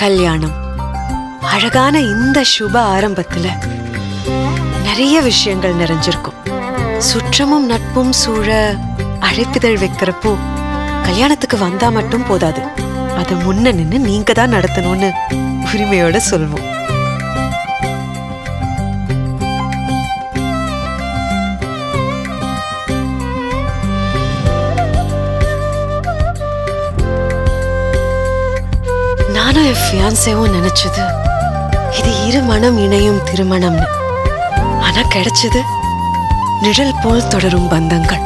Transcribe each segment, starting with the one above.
கல்யாணம் அழகான இந்த சுப ஆரம்பத்துல நிறைய விஷயங்கள் நிறைஞ்சிருக்கும் சுற்றமும் நட்பும் சூழ அழைப்பிதழ் வைக்கிறப்போ கல்யாணத்துக்கு வந்தா மட்டும் போதாது அதை முன்ன நின்னு நீங்க தான் நடத்தணும்னு உரிமையோட சொல்வோம் நானும் என் ஃபியான்சேவும் நினைச்சது இது இரு மனம் இணையும் திருமணம்னு ஆனா கிடைச்சது நிழல் போல் தொடரும் பந்தங்கள்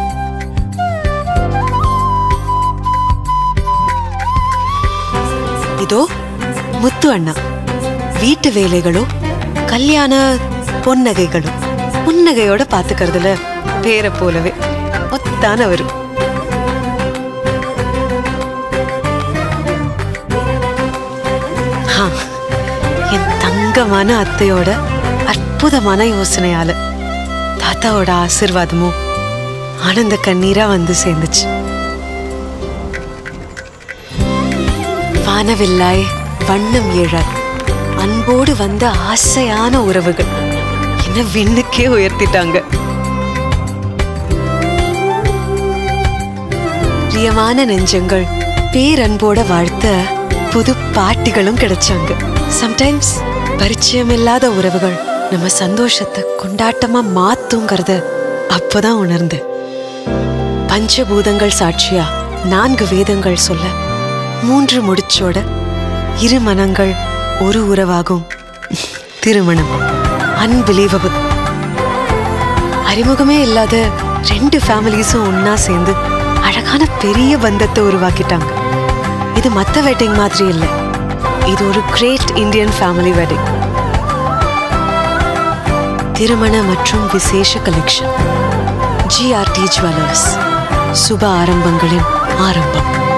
இதோ முத்து அண்ணா வீட்டு வேலைகளோ கல்யாண பொன்னகைகளோ புன்னகையோட பாத்துக்கிறதுல பேரை போலவே ஒத்தானவர் ஆ, என் தங்கமான அத்தையோட அற்புதமான யோசனையால தாத்தாவோட ஆசிர்வாதமும் ஆனந்த கண்ணீரா வந்து சேர்ந்துச்சு வானவில்லாய் வண்ணம் ஏழாய் அன்போடு வந்த ஆசையான உறவுகள் என்ன விண்ணுக்கே உயர்த்திட்டாங்க பிரியமான நெஞ்சங்கள் பேரன்போட வாழ்த்த புது பாட்டிகளும் கிடைச்சாங்க சம்டைம்ஸ் பரிச்சயமில்லாத உறவுகள் நம்ம சந்தோஷத்தை கொண்டாட்டமா மாத்துங்கிறத அப்பதான் உணர்ந்து பஞ்சபூதங்கள் சாட்சியா நான்கு வேதங்கள் சொல்ல மூன்று முடிச்சோட இரு மனங்கள் ஒரு உறவாகும் திருமணம் அன்பிலீவபிள் அறிமுகமே இல்லாத ரெண்டு ஃபேமிலிஸும் ஒண்ணா சேர்ந்து அழகான பெரிய பந்தத்தை உருவாக்கிட்டாங்க இது மத்த வெட்டிங் மாதிரி இல்லை இது ஒரு கிரேட் இந்தியன் ஃபேமிலி வெட்டிங் திருமண மற்றும் விசேஷ கலெக்ஷன் ஜிஆர்டி ஜுவல்லர்ஸ் சுப ஆரம்பங்களின் ஆரம்பம்